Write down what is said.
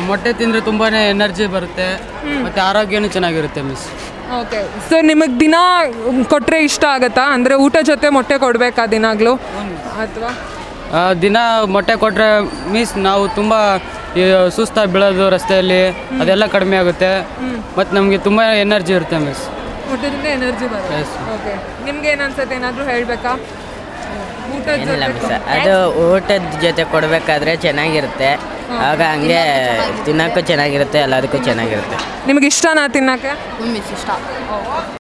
ಮೊಟ್ಟೆ ತಿಂದರೆ ತುಂಬಾ ಎನರ್ಜಿ ಬರುತ್ತೆ ಮತ್ತು ಆರೋಗ್ಯನೂ ಚೆನ್ನಾಗಿರುತ್ತೆ ಮಿಸ್ ಓಕೆ ಸೊ ನಿಮಗೆ ದಿನ ಕೊಟ್ಟರೆ ಇಷ್ಟ ಆಗುತ್ತಾ ಅಂದರೆ ಊಟ ಜೊತೆ ಮೊಟ್ಟೆ ಕೊಡಬೇಕಾ ದಿನಾಗಲೂ ಅಥವಾ ಆ, ದಿನ ಮೊಟ್ಟೆ ಕೊಟ್ಟರೆ ಮೀನ್ಸ್ ನಾವು ತುಂಬ ಈ ಸುಸ್ತಾಗಿ ಬೀಳೋದು ರಸ್ತೆಯಲ್ಲಿ ಅದೆಲ್ಲ ಕಡಿಮೆ ಆಗುತ್ತೆ ಮತ್ತು ನಮಗೆ ತುಂಬ ಎನರ್ಜಿ ಇರುತ್ತೆ ಮಿಸ್ ಊಟದಿಂದ ಎನರ್ಜಿ ಬರುತ್ತೆ Yes. ಓಕೆ ನಿಮ್ಗೆ ಏನು ಅನ್ಸುತ್ತೆ ಏನಾದರೂ ಹೇಳಬೇಕಾ ಊಟದ ಏನಿಲ್ಲ ಜೊತೆ ಮಿಸ್ ಅದು ಊಟದ ಜೊತೆ ಕೊಡಬೇಕಾದ್ರೆ ಚೆನ್ನಾಗಿರುತ್ತೆ ಆಗ ಹಂಗೆ ತಿನ್ನೋಕ್ಕೂ ಚೆನ್ನಾಗಿರುತ್ತೆ ಎಲ್ಲದಕ್ಕೂ ಚೆನ್ನಾಗಿರುತ್ತೆ ನಿಮಗೆ ಇಷ್ಟನಾ ತಿನ್ನಕ್ಕೆ ಮಿಸ್ ಇಷ್ಟ